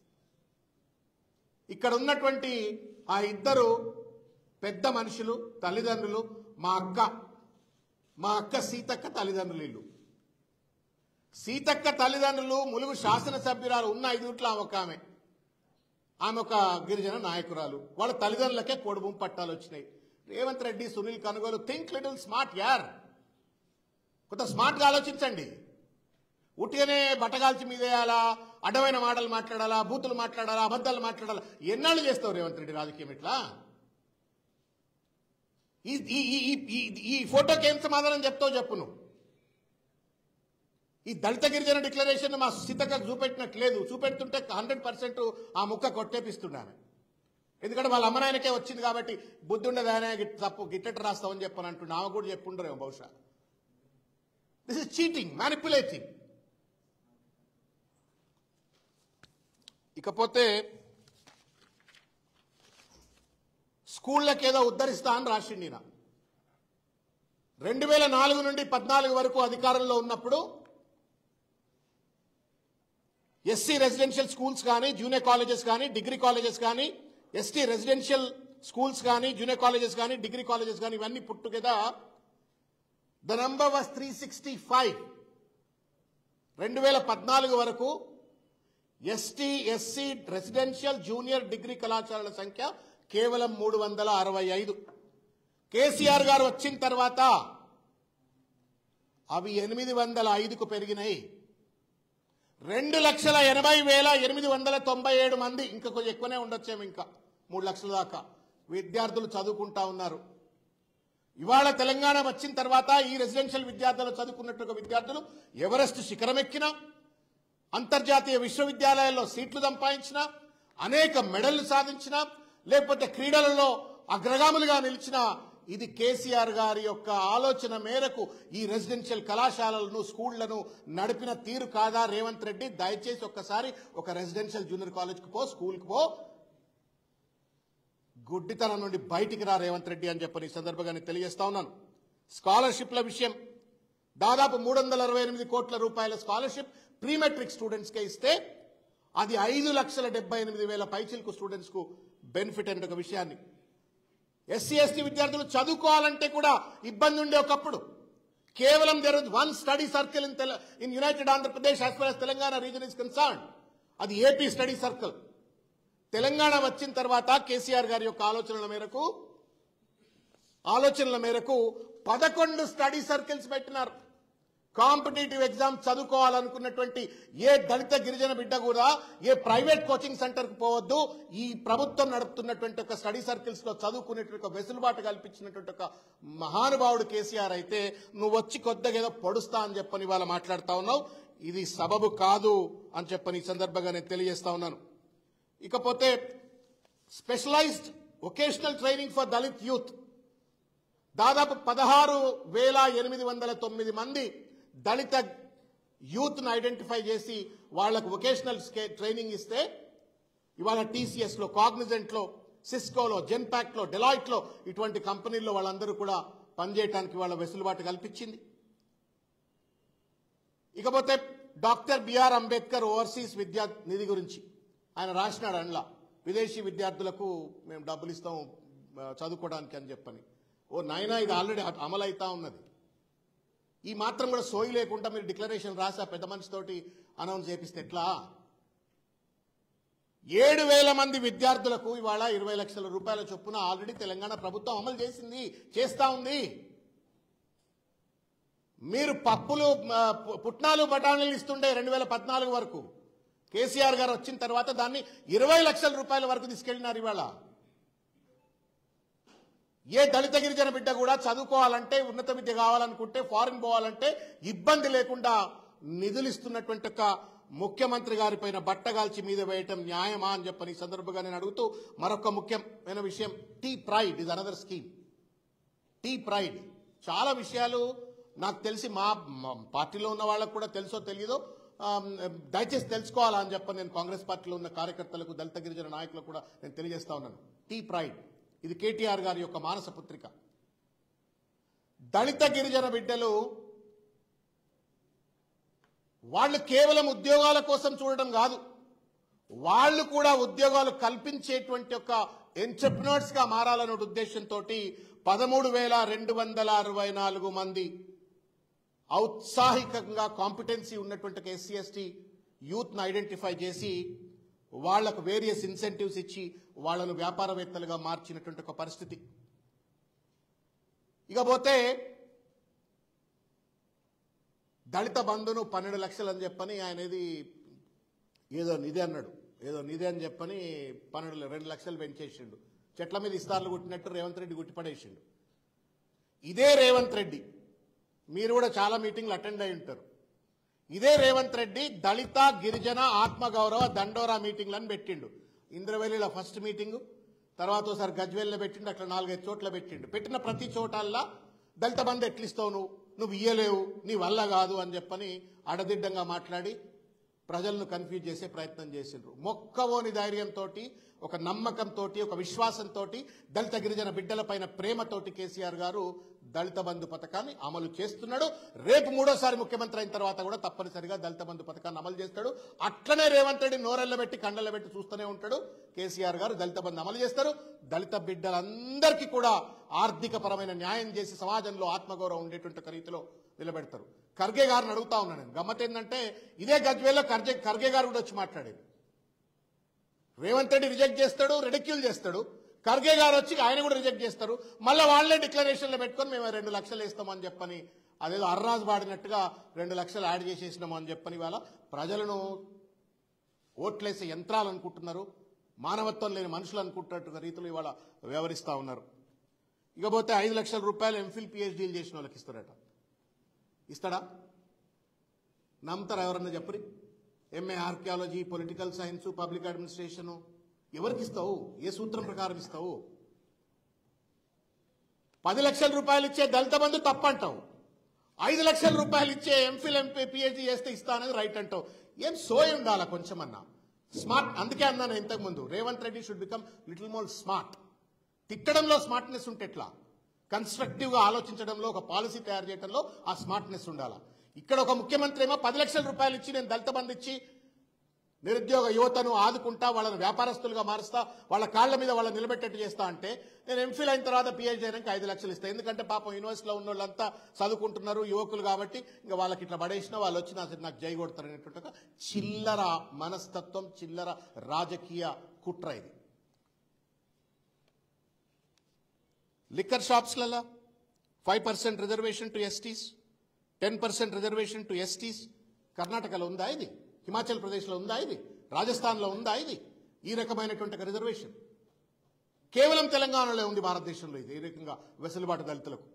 A: ఇక్కడ ఉన్నటువంటి ఆ ఇద్దరు పెద్ద మనుషులు తల్లిదండ్రులు మా అక్క మా అక్క సీతక్క తల్లిదండ్రులు వీళ్ళు సీతక్క తల్లిదండ్రులు ములుగు శాసనసభ్యురాలు ఉన్న ఐదుట్లో ఆమె ఒక ఆమె ఆమె ఒక గిరిజన నాయకురాలు వాళ్ళ తల్లిదండ్రులకే కొడుబుం పట్టాలు వచ్చినాయి Revanth Reddy Sunil Kanugolu think little smart యార్ కొంత స్మార్ట్గా ఆలోచించండి ఉట్టిగానే బట్టగాల్చి మీదేయాలా అడ్డమైన మాటలు మాట్లాడాలా బూతులు మాట్లాడాలా అబద్ధాలు మాట్లాడాలా ఎన్నాళ్ళు చేస్తావు రేవంత్ రెడ్డి రాజకీయం ఇట్లా ఈ ఈ- ఈ- ఈ- ఈ- ఈ ఫోటోకి ఏం సమాధానం చెప్తావు చెప్పు నువ్వు ఈ దళిత గిరిజన డిక్లరేషన్ మా సీతక్కకు చూపెట్టినట్టు లేదు చూపెడుతుంటే హండ్రెడ్ పర్సెంట్ ఆ ముక్క కొట్టేపిస్తున్నాను ఎందుకంటే వాళ్ళ అమ్మనాయనకే వచ్చింది కాబట్టి బుద్ధి ఉండదు ఆయన గిట్- తప్పు గిట్టెట్ రాస్తామని చెప్పని అంటున్నా ఆమె కూడా చెప్పుండరేమో బహుశా దిస్ ఇస్ చీటింగ్ మ్యానిపులేటింగ్ ఇకపోతే స్కూళ్ళకి ఏదో ఉద్ధరిస్తా అని రాసిండి ఈయన రెండు వేల నాలుగు నుండి పద్నాలుగు వరకు అధికారంలో ఉన్నప్పుడు ఎస్సీ రెసిడెన్షియల్ స్కూల్స్ కానీ జూనియర్ కాలేజెస్ కానీ డిగ్రీ కాలేజెస్ కానీ ఎస్టీ రెసిడెన్షియల్ స్కూల్స్ కానీ జూనియర్ కాలేజెస్ కానీ డిగ్రీ కాలేజెస్ కానీ ఇవన్నీ పుట్టుకెదా the number was three sixty five రెండు వేల పద్నాలుగు వరకు ST SC residential junior degree కళాశాలల సంఖ్య కేవలం మూడు వందల అరవై ఐదు కేసీఆర్ గారు వచ్చిన తర్వాత అవి ఎనిమిది వందల ఐదుకు పెరిగినాయి రెండు లక్షల ఎనభై వేల ఎనిమిది వందల తొంభై ఏడు మంది ఇంకా కొంచెం ఎక్కువనే ఉండొచ్చేమో ఇంకా మూడు లక్షల దాకా విద్యార్థులు చదువుకుంటా ఉన్నారు ఇవాళ తెలంగాణ వచ్చిన తర్వాత ఈ రెసిడెన్షియల్ విద్యార్థులు చదువుకున్నట్టు విద్యార్థులు ఎవరెస్ట్ శిఖరం ఎక్కినా అంతర్జాతీయ విశ్వవిద్యాలయాల్లో సీట్లు సంపాదించిన అనేక మెడళ్లు సాధించిన లేకపోతే క్రీడలలో అగ్రగాములుగా నిలిచిన ఇది కేసీఆర్ గారి యొక్క ఆలోచన మేరకు ఈ రెసిడెన్షియల్ కళాశాలలను స్కూళ్లను నడిపిన తీరు కాదా రేవంత్ రెడ్డి దయచేసి ఒక్కసారి ఒక రెసిడెన్షియల్ జూనియర్ కాలేజ్కి పో స్కూల్కి పో గుడ్డితనం నుండి బయటికి రా రేవంత్ రెడ్డి అని చెప్పని ఈ సందర్భంగా నేను తెలియజేస్తా ఉన్నాను స్కాలర్షిప్ల విషయం దాదాపు మూడు వందల అరవై ఎనిమిది కోట్ల రూపాయల స్కాలర్షిప్ ప్రీ మెట్రిక్ స్టూడెంట్స్కే ఇస్తే అది ఐదు లక్షల డెబ్బై ఎనిమిది వేల పైచిల్కు స్టూడెంట్స్కు బెనిఫిట్ అనే ఒక విషయాన్ని ఎస్సీ ఎస్టీ విద్యార్థులు చదువుకోవాలంటే కూడా ఇబ్బంది ఉండే ఒకప్పుడు కేవలం there is one study circle in in united Andhra Pradesh as far as Telangana region is concern అది ఏపీ స్టడీ సర్కిల్ తెలంగాణ వచ్చిన తర్వాత కేసీఆర్ గారి యొక్క ఆలోచనల మేరకు ఆలోచనల మేరకు పదకొండు స్టడీ సర్కిల్స్ పెట్టినారు కాంపిటేటివ్ ఎగ్జామ్ చదువుకోవాలనుకున్నటువంటి ఏ దళిత గిరిజన బిడ్డ కూడా ఏ ప్రైవేట్ కోచింగ్ సెంటర్ కు పోవద్దు ఈ ప్రభుత్వం నడుపుతున్నటువంటి ఒక స్టడీ సర్కిల్స్ లో చదువుకునేటువంటి ఒక వెసులుబాటు కల్పించినటువంటి ఒక మహానుభావుడు కేసీఆర్ అయితే నువ్వు వచ్చి కొద్దిగా ఏదో పొడుస్తా అని చెప్పని ఇవాళ మాట్లాడుతా ఉన్నావు ఇది సబబు కాదు అని చెప్పని ఈ సందర్భంగా నేను తెలియజేస్తా ఉన్నాను ఇకపోతే specialised vocational training for Dalit youth దాదాపు పదహారు వేల ఎనిమిది వందల తొమ్మిది మంది దళిత యూత్ ను ఐడెంటిఫై చేసి వాళ్లకు వొకేషనల్ ట్రైనింగ్ ఇస్తే ఇవాళ టీసీఎస్ లో కాగ్నిజెంట్ లో సిస్కోలో జెన్పాక్ట్ లో డెలాయిట్ లో ఇటువంటి కంపెనీల్లో వాళ్ళందరూ కూడా పనిచేయడానికి వాళ్ళ వెసులుబాటు కల్పించింది ఇకపోతే డాక్టర్ బిఆర్ అంబేద్కర్ ఓవర్సీస్ విద్యా నిధి గురించి ఆయన రాసినాడు అండ్లా విదేశీ విద్యార్థులకు మేము డబ్బులు ఇస్తాం ఆ, చదువుకోవడానికి అని చెప్పని ఓ నాయనా ఇది ఆల్రెడీ అమలు అవుతా ఉన్నది ఈ మాత్రం కూడా సోయి లేకుండా మీరు డిక్లరేషన్ రాసి ఆ పెద్ద మనిషితోటి అనౌన్స్ చేపిస్తే ఎట్లా ఏడు వేల మంది విద్యార్థులకు ఇవాళ ఇరవై లక్షల రూపాయల చొప్పున ఆల్రెడీ తెలంగాణ ప్రభుత్వం అమలు చేసింది చేస్తా ఉంది మీరు పప్పులు ఆ, పు- పుట్నాలు బఠానీలు ఇస్తుండే రెండు వేల పద్నాలుగు వరకు కేసీఆర్ గారు వచ్చిన తర్వాత దాన్ని ఇరవై లక్షల రూపాయల వరకు తీసుకెళ్లినారు ఇవాళ ఏ దళిత గిరిజన బిడ్డ కూడా చదువుకోవాలంటే ఉన్నత విద్య కావాలనుకుంటే ఫారిన్ పోవాలంటే ఇబ్బంది లేకుండా నిధులు ఇస్తున్నటువంటి ఒక ముఖ్యమంత్రి గారి పైన బట్టగాల్చి మీద వేయటం న్యాయమా అని చెప్పని ఈ సందర్భంగా నేను అడుగుతూ మరొక ముఖ్యమైన విషయం T pride is another scheme T pride చాలా విషయాలు నాకు తెలిసి మా మా పార్టీలో ఉన్న వాళ్ళకు కూడా తెలుసో తెలియదో ఆమ్, దయచేసి తెలుసుకోవాలా అని చెప్పని నేను కాంగ్రెస్ పార్టీలో ఉన్న కార్యకర్తలకు దళిత గిరిజన నాయకులకు కూడా నేను తెలియజేస్తా ఉన్నాను టీ ప్రైడ్ ఇది కేటీఆర్ గారి యొక్క మానస పుత్రిక దళిత గిరిజన బిడ్డలు వాళ్ళు కేవలం ఉద్యోగాల కోసం చూడడం కాదు వాళ్ళు కూడా ఉద్యోగాలు కల్పించేటువంటి ఒక ఎంటర్ప్రినర్స్ గా మారాలనే ఉద్దేశంతో పదమూడు వేల రెండు వందల అరవై నాలుగు మంది ఔత్సాహికంగా కాంపిటెన్సీ ఉన్నటువంటి ఒక ఎస్సీ ఎస్టీ యూత్ను ఐడెంటిఫై చేసి వాళ్లకు వేరియస్ ఇన్సెంటివ్స్ ఇచ్చి వాళ్ళను వ్యాపారవేత్తలుగా మార్చినటువంటి ఒక పరిస్థితి ఇకపోతే దళిత బంధును పన్నెండు లక్షలు అని చెప్పని ఆయన ఏది ఏదో నిధి అన్నాడు ఏదో నిధి అని చెప్పని పన్నెండు రెండు లక్షలు పెంచేసిండు చెట్ల మీద ఇస్తార్లు కుట్టినట్టు రేవంత్ రెడ్డి గుట్టిపడేసిండు ఇదే రేవంత్ రెడ్డి మీరు కూడా చాలా మీటింగ్లు అటెండ్ అయి ఉంటారు ఇదే రేవంత్ రెడ్డి దళిత గిరిజన ఆత్మగౌరవ దండోరా మీటింగ్లను పెట్టిండు ఇంద్రవెల్లిలో ఫస్ట్ మీటింగు తర్వాత ఒకసారి గజ్వేల్లో పెట్టిండు అట్లా నాలుగైదు చోట్ల పెట్టిండు పెట్టిన ప్రతి చోటల్లా దళిత బంధు ఎట్లిస్తావు నువ్వు నువ్వు ఇయ్యలేవు నీ వల్ల కాదు అని చెప్పని అడదిడ్డంగా మాట్లాడి ప్రజలను కన్ఫ్యూజ్ చేసే ప్రయత్నం చేసిండ్రు మొక్కవోని ధైర్యంతో ఒక నమ్మకంతో ఒక విశ్వాసంతో దళిత గిరిజన బిడ్డలపైన ప్రేమతోటి కేసీఆర్ గారు దళిత బంధు పథకాన్ని అమలు చేస్తున్నాడు రేపు మూడోసారి ముఖ్యమంత్రి అయిన తర్వాత కూడా తప్పనిసరిగా దళిత బంధు పథకాన్ని అమలు చేస్తాడు అట్లనే రేవంత్ రెడ్డి నోరెళ్ళబెట్టి కండలబెట్టి చూస్తూనే ఉంటాడు కేసీఆర్ గారు దళిత బంధు అమలు చేస్తారు దళిత బిడ్డలందరికీ కూడా ఆర్థిక పరమైన న్యాయం చేసి సమాజంలో ఆత్మగౌరవం ఉండేటువంటి ఒక రీతిలో నిలబెడతారు ఖర్గే గారిని అడుగుతా ఉన్నాను నేను గమ్మత్ ఏంటంటే ఇదే గజ్వేల్లో ఖర్గే ఖర్గే గారు కూడా వచ్చి మాట్లాడేది రేవంత్ రెడ్డి రిజెక్ట్ చేస్తాడు రెడిక్యూల్ చేస్తాడు ఖర్గే గారు వచ్చి ఆయన కూడా రిజెక్ట్ చేస్తారు మళ్ళీ వాళ్ళే డిక్లరేషన్లో పెట్టుకొని మేము రెండు లక్షలు ఇస్తామని చెప్పని అదేదో అర్రాజ్ పాడినట్టుగా రెండు లక్షలు యాడ్ చేసేసినాము అని చెప్పని ఇవాళ ప్రజలను ఓట్లేసే యంత్రాలు అనుకుంటున్నారు మానవత్వం లేని మనుషులు అనుకుంటున్నట్టుగా రీతిలో ఇవాళ వ్యవహరిస్తా ఉన్నారు ఇకపోతే ఐదు లక్షల రూపాయలు ఎంఫిల్ పిహెచ్డీలు చేసిన వాళ్ళకి ఇస్తారట ఇస్తాడా నమ్ముతారా ఎవరన్నా చెప్పరి MA archaeology political science public administration ఎవరికి ఇస్తావు ఏ సూత్రం ప్రకారం ఇస్తావు పది లక్షల రూపాయలు ఇచ్చే దళిత బంధు తప్పంటావు ఐదు లక్షల రూపాయలు ఇచ్చే ఎంఫిల్ ఎంపీ పిహెచ్డీ చేస్తే ఇస్తా అనేది రైట్ అంటావు ఏం సోయి ఉండాలా కొంచెమన్నా స్మార్ట్ అందుకే అన్నాను ఇంతకుముందు Revanth Reddy should become little more smart తిట్టడంలో స్మార్ట్నెస్ ఉంటే ఎట్లా కన్స్ట్రక్టివ్ గా ఆలోచించడంలో ఒక పాలసీ తయారు చేయడంలో ఆ స్మార్ట్నెస్ ఉండాలా ఇక్కడ ఒక ముఖ్యమంత్రి ఏమో పది లక్షల రూపాయలు ఇచ్చి నేను దళిత బంధు ఇచ్చి నిరుద్యోగ యువతను ఆదుకుంటా వాళ్ళని వ్యాపారస్తులుగా మారుస్తా వాళ్ళ కాళ్ళ మీద వాళ్ళని నిలబెట్టేట్టు చేస్తా అంటే నేను ఎంఫిల్ అయిన తర్వాత పిహెచ్డీ అయినాక ఐదు లక్షలు ఇస్తాను ఎందుకంటే పాపం యూనివర్సిటీలో ఉన్న వాళ్ళంతా చదువుకుంటున్నారు యువకులు కాబట్టి ఇంకా వాళ్ళకి ఇట్లా పడేసినా వాళ్ళు వచ్చి నాకు నాకు జై కొడతారు అనేటువంటి ఒక చిల్లర మనస్తత్వం చిల్లర రాజకీయ కుట్ర ఇది లిక్కర్ షాప్స్లలో five percent reservation to STs ten percent reservation to STs కర్ణాటకలో ఉందా ఇది హిమాచల్ ప్రదేశ్లో ఉందా ఇది రాజస్థాన్లో ఉందా ఇది ఈ రకమైనటువంటి ఒక రిజర్వేషన్ కేవలం తెలంగాణలో ఉంది భారతదేశంలో ఇది ఈ రకంగా వెసులుబాటు దళితులకు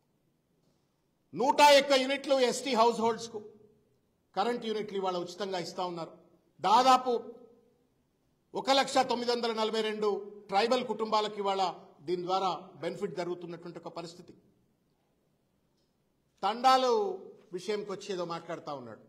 A: నూట ఒక్క యూనిట్లు ఎస్టీ హౌస్ హోల్డ్స్కు కరెంట్ యూనిట్లు ఇవాళ ఉచితంగా ఇస్తా ఉన్నారు దాదాపు ఒక లక్ష తొమ్మిది వందల నలభై రెండు ట్రైబల్ కుటుంబాలకు ఇవాళ దీని ద్వారా బెనిఫిట్ జరుగుతున్నటువంటి ఒక పరిస్థితి తండాలు విషయంకి వచ్చి ఏదో మాట్లాడుతూ ఉన్నాడు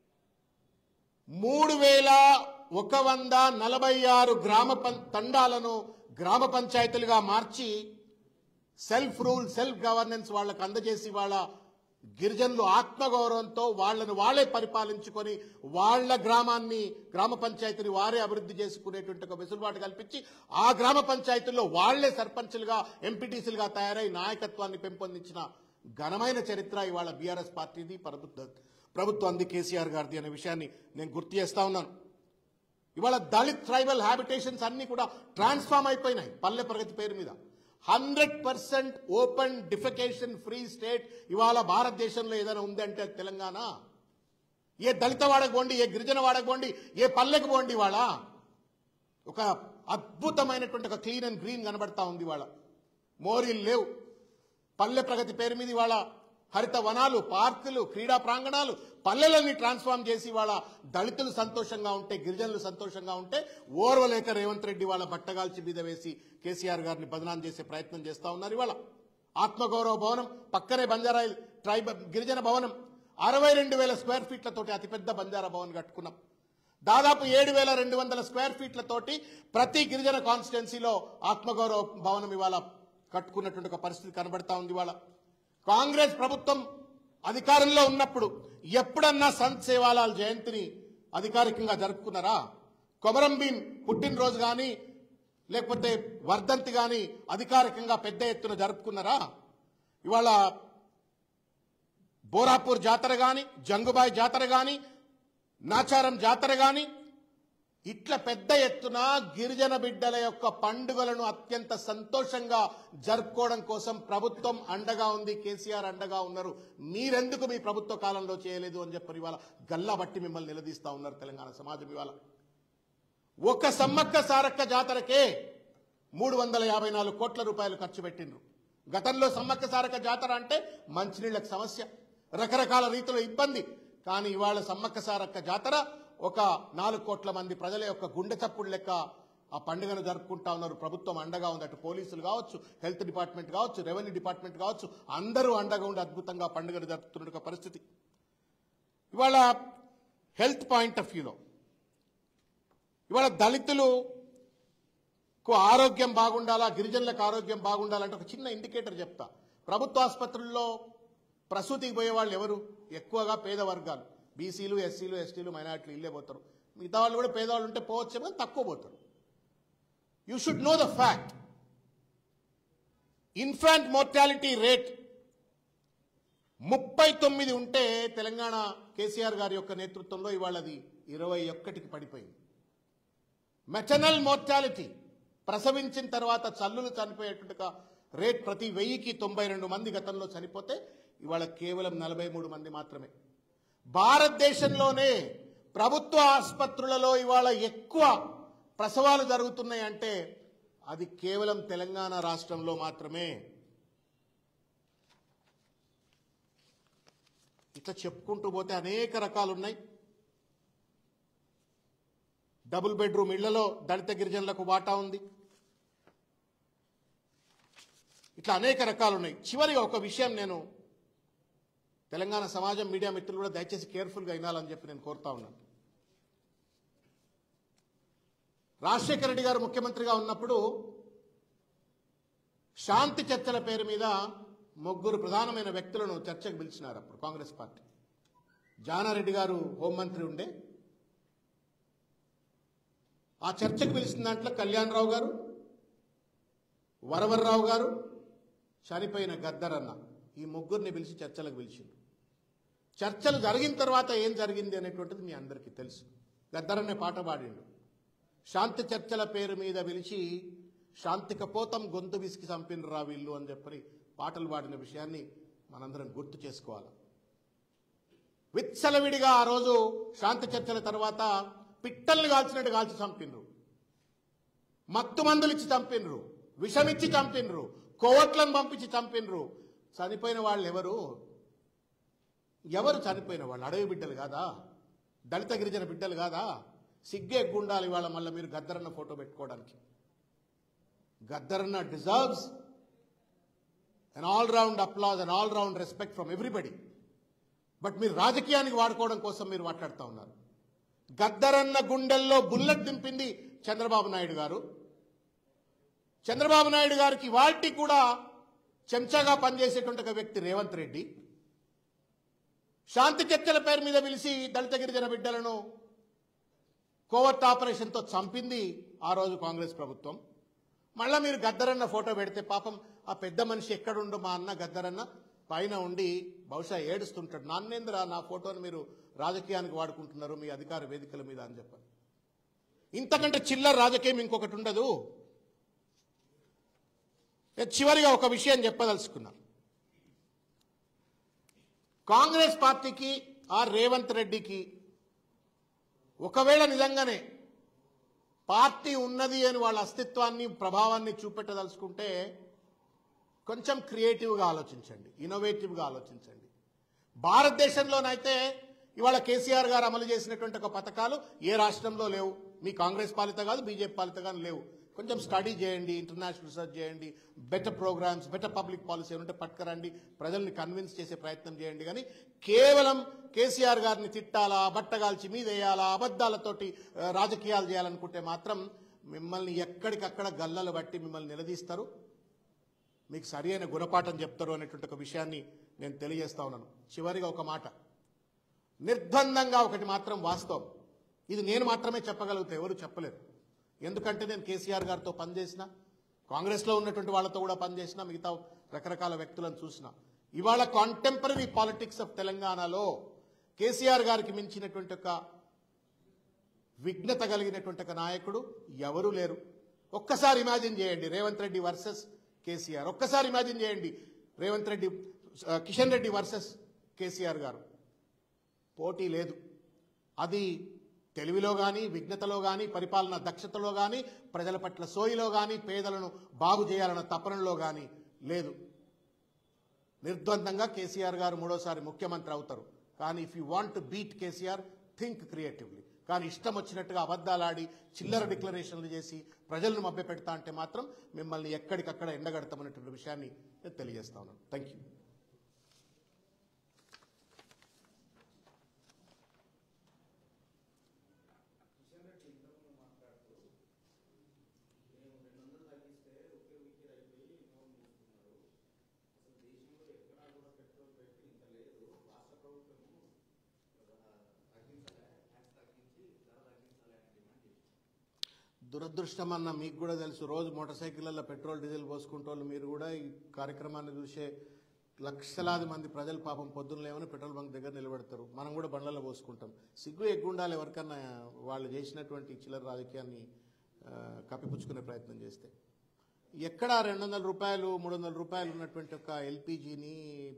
A: మూడు వేల ఒక వంద నలభై ఆరు గ్రామ పం- తండాలను గ్రామ పంచాయతీలుగా మార్చి సెల్ఫ్ రూల్ సెల్ఫ్ గవర్నెన్స్ వాళ్ళకు అందజేసి వాళ్ళ గిరిజనులు ఆత్మగౌరవంతో వాళ్ళను వాళ్ళే పరిపాలించుకొని వాళ్ళ గ్రామాన్ని గ్రామ పంచాయతీని వారే అభివృద్ధి చేసుకునేటువంటి ఒక వెసులుబాటు కల్పించి ఆ గ్రామ పంచాయతీల్లో వాళ్లే సర్పంచులుగా ఎంపీటీసీలుగా తయారై నాయకత్వాన్ని పెంపొందించిన ఘనమైన చరిత్ర ఇవాళ బీఆర్ఎస్ పార్టీది ప్రభుత్వ ప్రభుత్వం అంది కేసీఆర్ గారిది అనే విషయాన్ని నేను గుర్తు చేస్తా ఉన్నాను ఇవాళ దళిత్ ట్రైబల్ హ్యాబిటేషన్స్ అన్ని కూడా ట్రాన్స్ఫార్మ్ అయిపోయినాయి పల్లె ప్రగతి పేరు మీద hundred percent open defecation free state ఇవాళ భారతదేశంలో ఏదైనా ఉందంటే అది తెలంగాణ ఏ దళిత వాడకు పోండి ఏ గిరిజన వాడకు పోండి ఏ పల్లెకు పోండి ఇవాళ ఒక అద్భుతమైనటువంటి ఒక క్లీన్ అండ్ గ్రీన్ కనబడతా ఉంది ఇవాళ మోరీలు లేవు పల్లె ప్రగతి పేరు మీద ఇవాళ హరిత వనాలు పార్కులు క్రీడా ప్రాంగణాలు పల్లెలని ట్రాన్స్ఫార్మ్ చేసి వాళ్ళ దళితులు సంతోషంగా ఉంటే గిరిజనులు సంతోషంగా ఉంటే ఓర్వలేక రేవంత్ రెడ్డి వాళ్ళ బట్టగాల్చి మీద వేసి కేసీఆర్ గారిని బదనాం చేసే ప్రయత్నం చేస్తా ఉన్నారు ఇవాళ ఆత్మగౌరవ భవనం పక్కనే బంజారాయిల్ ట్రైబ్ గిరిజన భవనం అరవై రెండు వేల స్క్వేర్ ఫీట్లతోటి అతిపెద్ద బంజారా భవన్ కట్టుకున్నాం దాదాపు ఏడు వేల రెండు వందల స్క్వేర్ ఫీట్లతోటి ప్రతి గిరిజన కాన్స్టిట్యున్సీలో ఆత్మగౌరవ భవనం ఇవాళ కట్టుకున్నటువంటి ఒక పరిస్థితి కనబడతా ఉంది ఇవాళ కాంగ్రెస్ ప్రభుత్వం అధికారంలో ఉన్నప్పుడు ఎప్పుడన్నా సంత్ సేవాలాల్ జయంతిని అధికారికంగా జరుపుకున్నారా కొమరం భీం పుట్టినరోజు కానీ లేకపోతే వర్ధంతి కానీ అధికారికంగా పెద్ద ఎత్తున జరుపుకున్నారా ఇవాళ బోరాపూర్ జాతర గాని జంగుబాయి జాతర గాని నాచారం జాతర గాని ఇట్లా పెద్ద ఎత్తున గిరిజన బిడ్డల యొక్క పండుగలను అత్యంత సంతోషంగా జరుపుకోవడం కోసం ప్రభుత్వం అండగా ఉంది కేసీఆర్ అండగా ఉన్నారు మీరెందుకు మీ ప్రభుత్వ కాలంలో చేయలేదు అని చెప్పని ఇవాళ గల్లా బట్టి మిమ్మల్ని నిలదీస్తా ఉన్నారు తెలంగాణ సమాజం ఇవాళ ఒక సమ్మక్క సారక్క జాతరకే మూడు వందల యాభై నాలుగు కోట్ల రూపాయలు ఖర్చు పెట్టిండ్రు గతంలో సమ్మక్క సారక్క జాతర అంటే మంచినీళ్ళకి సమస్య రకరకాల రీతిలో ఇబ్బంది కానీ ఇవాళ సమ్మక్క సారక్క జాతర ఒక నాలుగు కోట్ల మంది ప్రజల యొక్క గుండె చప్పుడు లెక్క ఆ పండుగను జరుపుకుంటా ఉన్నారు ప్రభుత్వం అండగా ఉంది అటు పోలీసులు కావచ్చు హెల్త్ డిపార్ట్మెంట్ కావచ్చు రెవెన్యూ డిపార్ట్మెంట్ కావచ్చు అందరూ అండగా ఉండి అద్భుతంగా పండుగను జరుపుతున్న ఒక పరిస్థితి ఇవాళ హెల్త్ పాయింట్ ఆఫ్ వ్యూలో ఇవాళ దళితులకు ఆరోగ్యం బాగుండాలా గిరిజనులకు ఆరోగ్యం బాగుండాలంటే ఒక చిన్న ఇండికేటర్ చెప్తా ప్రభుత్వ ఆసుపత్రుల్లో ప్రసూతికి పోయే వాళ్ళు ఎవరు ఎక్కువగా పేద వర్గాలు బీసీలు ఎస్సీలు ఎస్టీలు మైనార్టీలు ఇల్లే పోతారు మిగతా వాళ్ళు కూడా పేదవాళ్ళు ఉంటే పోవచ్చు కానీ తక్కువ పోతారు you should know the fact infant mortality rate ముప్పై తొమ్మిది ఉంటే తెలంగాణ కేసీఆర్ గారి యొక్క నేతృత్వంలో ఇవాళ అది ఇరవై ఒక్కటికి పడిపోయింది మెటర్నల్ మోర్టాలిటీ ప్రసవించిన తర్వాత చల్లులు చనిపోయేటువంటి ఒక రేట్ ప్రతి వెయ్యికి తొంభై రెండు మంది గతంలో చనిపోతే ఇవాళ కేవలం నలభై మూడు మంది మాత్రమే భారతదేశంలోనే ప్రభుత్వ ఆసుపత్రులలో ఇవాళ ఎక్కువ ప్రసవాలు జరుగుతున్నాయి అంటే అది కేవలం తెలంగాణ రాష్ట్రంలో మాత్రమే ఇట్లా చెప్పుకుంటూ పోతే అనేక రకాలు ఉన్నాయి డబుల్ బెడ్రూమ్ ఇళ్లలో దళిత గిరిజనులకు వాటా ఉంది ఇట్లా అనేక రకాలు ఉన్నాయి చివరిగా ఒక విషయం నేను తెలంగాణ సమాజం మీడియా మిత్రులు కూడా దయచేసి కేర్ఫుల్గా వినాలని చెప్పి నేను కోరుతా ఉన్నాను రాజశేఖర రెడ్డి గారు ముఖ్యమంత్రిగా ఉన్నప్పుడు శాంతి చర్చల పేరు మీద ముగ్గురు ప్రధానమైన వ్యక్తులను చర్చకు పిలిచినారు అప్పుడు కాంగ్రెస్ పార్టీ జానారెడ్డి గారు హోంమంత్రి ఉండే ఆ చర్చకు పిలిచిన దాంట్లో కళ్యాణరావు గారు వరవర్రావు గారు చనిపోయిన గద్దరన్న ఈ ముగ్గురిని పిలిచి చర్చలకు పిలిచిండు చర్చలు జరిగిన తర్వాత ఏం జరిగింది అనేటువంటిది మీ అందరికీ తెలుసు గద్దరన్నే పాట పాడిండు శాంతి చర్చల పేరు మీద పిలిచి శాంతికపోతం గొంతు విసికి చంపినరా వీళ్ళు అని చెప్పని పాటలు పాడిన విషయాన్ని మనందరం గుర్తు చేసుకోవాలి విచ్చలవిడిగా ఆ రోజు శాంతి చర్చల తర్వాత పిట్టల్ని కాల్చినట్టు కాల్చి చంపినరు మత్తు మందులు ఇచ్చి చంపినరు విషమిచ్చి చంపినరు కోవట్లను పంపించి చంపినరు చనిపోయిన వాళ్ళు ఎవరు ఎవరు చనిపోయిన వాళ్ళు అడవి బిడ్డలు కాదా దళిత గిరిజన బిడ్డలు కాదా సిగ్గే గుండాలి ఇవాళ మళ్ళీ మీరు గద్దరన్న ఫోటో పెట్టుకోవడానికి గద్దరన్న deserves an all round applause an all round respect from everybody but మీరు రాజకీయానికి వాడుకోవడం కోసం మీరు మాట్లాడుతూ ఉన్నారు గద్దరన్న గుండెల్లో బుల్లెట్ దింపింది చంద్రబాబు నాయుడు గారు చంద్రబాబు నాయుడు గారికి వాల్టీ కూడా చెంచాగా పనిచేసేటువంటి ఒక వ్యక్తి రేవంత్ రెడ్డి శాంతి చర్చల పేరు మీద పిలిచి దళిత గిరిజన బిడ్డలను కోవర్ట్ ఆపరేషన్తో చంపింది ఆ రోజు కాంగ్రెస్ ప్రభుత్వం మళ్ళా మీరు గద్దరన్న ఫోటో పెడితే పాపం ఆ పెద్ద మనిషి ఎక్కడుండో మా అన్న గద్దరన్న పైన ఉండి బహుశా ఏడుస్తుంటాడు నాన్నేంద్ర నా ఫోటోని మీరు రాజకీయానికి వాడుకుంటున్నారు మీ అధికార వేదికల మీద అని చెప్పారు ఇంతకంటే చిల్లర రాజకీయం ఇంకొకటి ఉండదు నేను చివరిగా ఒక విషయం చెప్పదలుచుకున్నా కాంగ్రెస్ పార్టీకి ఆ రేవంత్ రెడ్డికి ఒకవేళ నిజంగానే పార్టీ ఉన్నది అని వాళ్ళ అస్తిత్వాన్ని ప్రభావాన్ని చూపెట్టదలుచుకుంటే కొంచెం క్రియేటివ్గా ఆలోచించండి ఇన్నోవేటివ్గా ఆలోచించండి భారతదేశంలోనైతే ఇవాళ కేసీఆర్ గారు అమలు చేసినటువంటి ఒక పథకాలు ఏ రాష్ట్రంలో లేవు మీ కాంగ్రెస్ పాలిత కాదు బీజేపీ పాలిత కానీ లేవు కొంచెం స్టడీ చేయండి ఇంటర్నేషనల్ రీసెర్చ్ చేయండి better programmes better public policy ఉంటే పట్టుకురండి ప్రజల్ని కన్విన్స్ చేసే ప్రయత్నం చేయండి కానీ కేవలం కేసీఆర్ గారిని తిట్టాలా బట్టగాల్చి మీదేయాలా అబద్ధాలతోటి ఆ, రాజకీయాలు చేయాలనుకుంటే మాత్రం మిమ్మల్ని ఎక్కడికక్కడ గల్లలు బట్టి మిమ్మల్ని నిలదీస్తారు మీకు సరి అయిన గుణపాఠం చెప్తారు అనేటువంటి ఒక విషయాన్ని నేను తెలియజేస్తా ఉన్నాను చివరిగా ఒక మాట నిర్బంధంగా ఒకటి మాత్రం వాస్తవం ఇది నేను మాత్రమే చెప్పగలుగుతా ఎవరు చెప్పలేరు ఎందుకంటే నేను కేసీఆర్ గారితో పనిచేసిన కాంగ్రెస్లో ఉన్నటువంటి వాళ్ళతో కూడా పనిచేసిన మిగతా రకరకాల వ్యక్తులను చూసిన ఇవాళ కాంటెంపరీ పాలిటిక్స్ ఆఫ్ తెలంగాణలో కేసీఆర్ గారికి మించినటువంటి ఒక విఘ్నత కలిగినటువంటి ఒక నాయకుడు ఎవరూ లేరు ఒక్కసారి ఇమాజిన్ చేయండి రేవంత్ రెడ్డి వర్సెస్ కేసీఆర్ ఒక్కసారి ఇమాజిన్ చేయండి రేవంత్ రెడ్డి ఆ, కిషన్ రెడ్డి వర్సెస్ కేసీఆర్ గారు పోటీ లేదు అది తెలివిలో కానీ విఘ్నతలో కానీ పరిపాలన దక్షతలో కానీ ప్రజల పట్ల సోయిలో కానీ పేదలను బాగు చేయాలన్న తపనలో కానీ లేదు నిర్ద్వందంగా కేసీఆర్ గారు మూడోసారి ముఖ్యమంత్రి అవుతారు కానీ if you want to beat KCR think creatively కానీ ఇష్టం వచ్చినట్టుగా అబద్ధాలాడి చిల్లర డిక్లరేషన్లు చేసి ప్రజలను మభ్యపెడతా అంటే మాత్రం మిమ్మల్ని ఎక్కడికక్కడ ఎండగడతామనేటువంటి విషయాన్ని నేను తెలియజేస్తా ఉన్నాను థ్యాంక్ యూ దురదృష్టం అన్న మీకు కూడా తెలుసు రోజు మోటార్ సైకిళ్ళల్లో పెట్రోల్ డీజిల్ పోసుకుంటూ వాళ్ళు మీరు కూడా ఈ కార్యక్రమాన్ని చూసే లక్షలాది మంది ప్రజలు పాపం పొద్దున్న లేవని పెట్రోల్ బంక్ దగ్గర నిలబెడతారు మనం కూడా బండ్లలో పోసుకుంటాం సిగ్గు ఎక్కుండాలి ఎవరికన్నా వాళ్ళు చేసినటువంటి చిల్లర రాజకీయాన్ని ఆ, కప్పిపుచ్చుకునే ప్రయత్నం చేస్తే ఎక్కడ రెండు వందల రూపాయలు మూడు వందల రూపాయలు ఉన్నటువంటి ఒక ఎల్పిజిని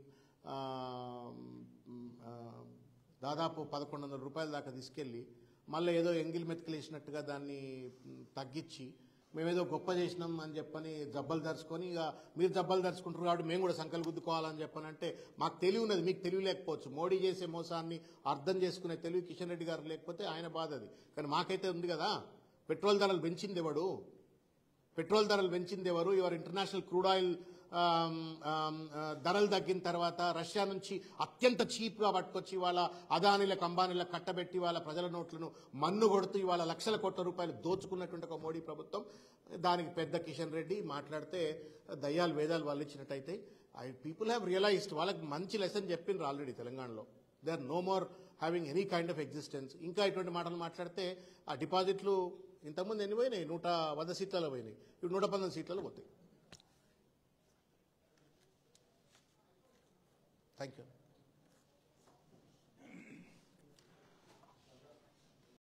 A: దాదాపు పదకొండు వందల రూపాయల దాకా తీసుకెళ్ళి మళ్ళీ ఏదో ఎంగిల్ మెతుకలేసినట్టుగా దాన్ని మ్, తగ్గించి మేమేదో గొప్ప చేసినాం అని చెప్పని జబ్బలు దరుచుకొని ఇక మీరు జబ్బలు దరుచుకుంటారు కాబట్టి మేము కూడా సంకలు గుద్దుకోవాలని చెప్పని అంటే మాకు తెలివి ఉన్నది మీకు తెలివి లేకపోవచ్చు మోడీ చేసే మోసాన్ని అర్థం చేసుకునే తెలివి కిషన్ రెడ్డి గారు లేకపోతే ఆయన బాధ అది కానీ మాకైతే ఉంది కదా పెట్రోల్ ధరలు పెంచింది ఎవడు పెట్రోల్ ధరలు పెంచింది ఎవరు ఎవరు international crude oil um, um, ah, ధరలు తగ్గిన తర్వాత రష్యా నుంచి అత్యంత చీప్గా పట్టుకొచ్చి వాళ్ళ అదానీలకు అంబానీలకు కట్టబెట్టి వాళ్ళ ప్రజల నోట్లను మన్ను కొడుతూ ఇవాళ లక్షల కోట్ల రూపాయలు దోచుకున్నటువంటి ఒక మోడీ ప్రభుత్వం దానికి పెద్ద కిషన్ రెడ్డి మాట్లాడితే దయ్యాలు వేదాలు వాళ్ళు ఇచ్చినట్టయితే ఐ పీపుల్ హ్యావ్ రియలైజ్డ్ వాళ్ళకి మంచి లెసన్ చెప్పిండ్రు ఆల్రెడీ తెలంగాణలో they are no more having any kind of existence ఇంకా ఇటువంటి మాటలు మాట్లాడితే ఆ డిపాజిట్లు ఇంతకుముందు ఎన్ని పోయినాయి నూట వంద సీట్లలో పోయినాయి ఇప్పుడు నూట పంతొమ్మిది సీట్లలో పోతాయి థ్యాంక్ యూ